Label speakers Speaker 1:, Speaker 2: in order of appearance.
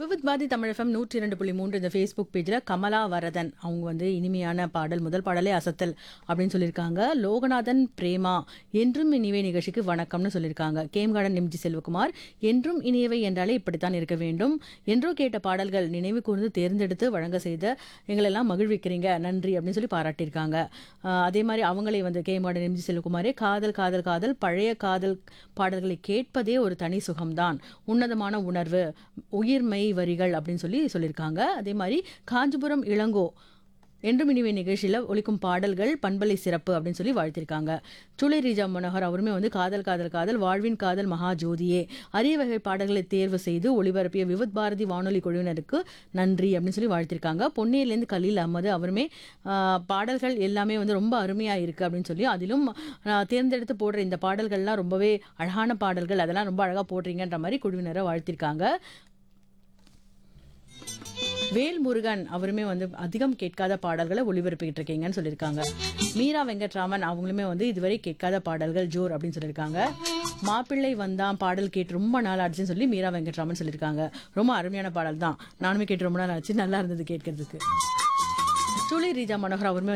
Speaker 1: விவித் பாதி தமிழ் எஃப்எம் நூற்றி இரண்டு புள்ளி மூன்று இந்த ஃபேஸ்புக் பேஜில் கமலா வரதன் அவங்க வந்து இனிமையான பாடல் முதல் பாடலே அசத்தல் அப்படின்னு சொல்லியிருக்காங்க லோகநாதன் பிரேமா என்றும் இனிவை நிகழ்ச்சிக்கு வணக்கம்னு சொல்லியிருக்காங்க கேம்கார்டன் எம்ஜி செல்வகுமார் என்றும் இனியவை என்றாலே இப்படித்தான் இருக்க வேண்டும் என்றோ கேட்ட பாடல்கள் நினைவு கூர்ந்து தேர்ந்தெடுத்து வழங்க செய்த எங்களெல்லாம் மகிழ்விக்கிறீங்க நன்றி அப்படின்னு சொல்லி பாராட்டியிருக்காங்க ஆஹ் அதே மாதிரி அவங்களே வந்து கேம்கார்டன் எம்ஜி செல்வகுமாரே காதல் காதல் காதல் பழைய காதல் பாடல்களை கேட்பதே ஒரு தனி சுகம்தான் உன்னதமான உணர்வு உயிர்மை வரிகள் அப்படின்னு சொல்லி சொல்லியிருக்காங்க அதே மாதிரி காஞ்சிபுரம் இளங்கோ என்றும் இனிவே நிகழ்ச்சியில் ஒலிக்கும் பாடல்கள் பண்பலை சிறப்பு அப்படின்னு சொல்லி வாழ்த்திருக்காங்க சுளை ரீஜா மனோகர் அவருமே வந்து காதல் காதல் காதல் வாழ்வின் காதல் மகா ஜோதியே அரிய வகை பாடல்களை தேர்வு செய்து ஒளிபரப்பிய விவித் பாரதி வானொலி குழுவினருக்கு நன்றி அப்படின்னு சொல்லி வாழ்த்திருக்காங்க பொன்னியிலேருந்து கலீல் அஹமது அவருமே ஆஹ், பாடல்கள் எல்லாமே வந்து ரொம்ப அருமையாக இருக்குது அப்படின்னு சொல்லி அதிலும் ஆஹ், தேர்ந்தெடுத்து போடுற இந்த பாடல்கள்லாம் ரொம்பவே அழகான பாடல்கள் அதெல்லாம் ரொம்ப அழகாக போடுறீங்கன்ற மாதிரி குழுவினரை வாழ்த்திருக்காங்க வேல் முருகன் அவருமே வந்து அதிகம் கேட்காத பாடல்களை ஒளிபரப்பிக்கிட்டு இருக்கீங்கன்னு சொல்லியிருக்காங்க மீரா வெங்கட்ராமன் அவங்களுமே வந்து இதுவரை கேட்காத பாடல்கள் ஜோர் அப்படின்னு சொல்லியிருக்காங்க மாப்பிள்ளை வந்தான் பாடல் கேட்டு ரொம்ப நாள் ஆச்சுன்னு சொல்லி மீரா வெங்கட்ராமன் சொல்லியிருக்காங்க ரொம்ப அருமையான பாடல் தான் நானுமே கேட்டு ரொம்ப நாள் ஆச்சு நல்லா இருந்தது கேட்கறதுக்கு சுளி ரீஜா மனோகர் அவருமே